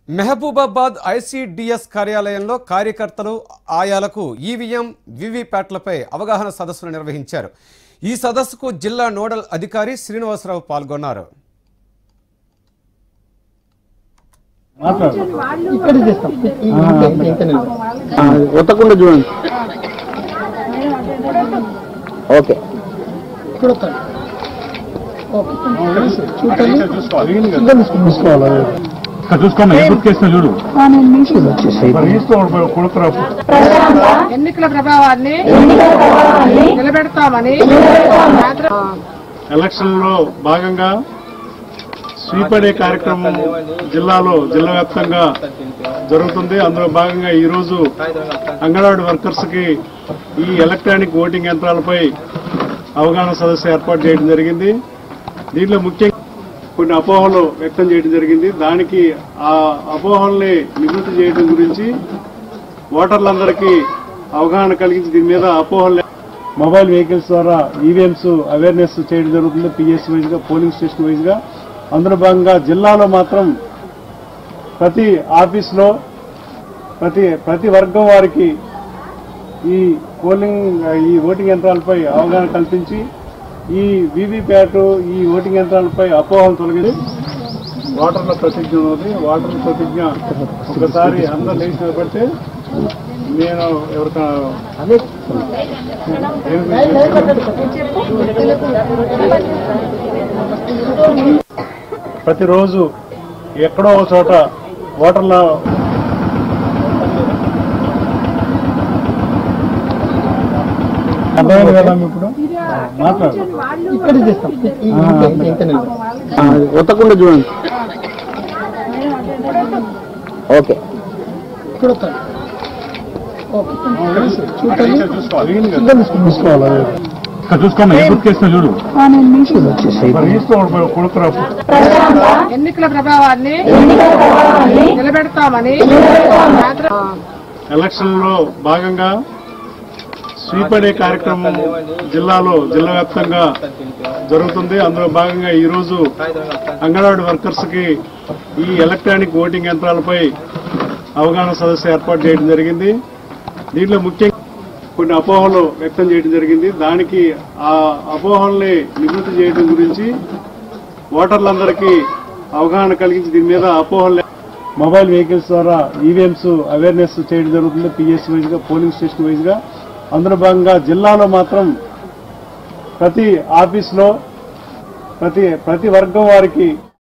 Mahabubabad ICDS కార్యాలయంలో కార్యకర్తలు ఆయాలకు EVM వివిప్యాట్లపై అవగాహన సదస్సును నిర్వహించారు ఈ సదస్సుకు జిల్లా నోడల్ అధికారి శ్రీనివాసరావు పాల్గొన్నారు ఇక్కడ చేస్తాం ఒత్తకుండా చూడండి ఓకే ఇక్కడ వస్తాడు చూసుకోవాలి ఇక్కడ చూసుకోమా ఏ గుర్తుకేస్తున్నా చూడు ఎన్నికల ప్రభావాన్ని నిలబెడతామని ఎలక్షన్ లో భాగంగా స్వీప్ అనే కార్యక్రమం జిల్లాలో జిల్లా వ్యాప్తంగా జరుగుతుంది అందులో భాగంగా ఈ రోజు అంగన్వాడీ వర్కర్స్ కి ఈ ఎలక్ట్రానిక్ ఓటింగ్ యంత్రాలపై అవగాహన సదస్సు ఏర్పాటు చేయడం జరిగింది దీంట్లో ముఖ్యంగా కొన్ని అపోహలు వ్యక్తం చేయడం జరిగింది దానికి ఆ అపోహల్ని నివృత్తి చేయడం గురించి ఓటర్లందరికీ అవగాహన కలిగించి దీని మీద అపోహలు మొబైల్ వెహికల్స్ ద్వారా ఈవీఎంస్ అవేర్నెస్ చేయడం జరుగుతుంది పిఎస్ వైజ్ గా పోలింగ్ స్టేషన్ వైజ్ గా అందులో భాగంగా జిల్లాలో మాత్రం ప్రతి ఆఫీస్లో ప్రతి ప్రతి వర్గం వారికి ఈ పోలింగ్ ఈ ఓటింగ్ యంత్రాలపై అవగాహన కల్పించి ఈ వీవీప్యాట్ ఈ ఓటింగ్ యంత్రాలపై అపోహలు తొలగించి ఓటర్ల ప్రతిజ్ఞ ఉన్నది ఓటర్ల ప్రతిజ్ఞ ఒకసారి అందరూ లేచి నిలబడితే నేను ఎవరికైనా ప్రతిరోజు ఎక్కడో ఒక చోట ఓటర్ల అర్థమైంది కదా మీకు ఇప్పుడు మాట్లాడు ఇక్కడ చేస్తాం ఒత్తకుండా చూడండి ఓకే ఇక్కడ వస్తాడు చూసుకోవాలి ఇక్కడ చూసుకోమా ఏ గుర్తుకేస్తున్నా చూడు ఎన్నికల ప్రభావాన్ని నిలబెడతామని ఎలక్షన్ లో భాగంగా స్వీప్ అనే కార్యక్రమం జిల్లాలో జిల్లా వ్యాప్తంగా జరుగుతుంది అందులో భాగంగా ఈ రోజు అంగన్వాడీ వర్కర్స్ కి ఈ ఎలక్ట్రానిక్ ఓటింగ్ యంత్రాలపై అవగాహన సదస్సు ఏర్పాటు చేయడం జరిగింది దీంట్లో ముఖ్యంగా కొన్ని అపోహలు వ్యక్తం చేయడం జరిగింది దానికి ఆ అపోహల్ని నివృత్తి చేయడం గురించి ఓటర్లందరికీ అవగాహన కలిగించి దీని మీద అపోహలు మొబైల్ వెహికల్స్ ద్వారా ఈవీఎంస్ అవేర్నెస్ చేయడం జరుగుతుంది పిఎస్ వైజ్ గా పోలింగ్ స్టేషన్ వైజ్ గా అందులో భాగంగా జిల్లాలో మాత్రం ప్రతి ఆఫీస్లో ప్రతి ప్రతి వర్గం వారికి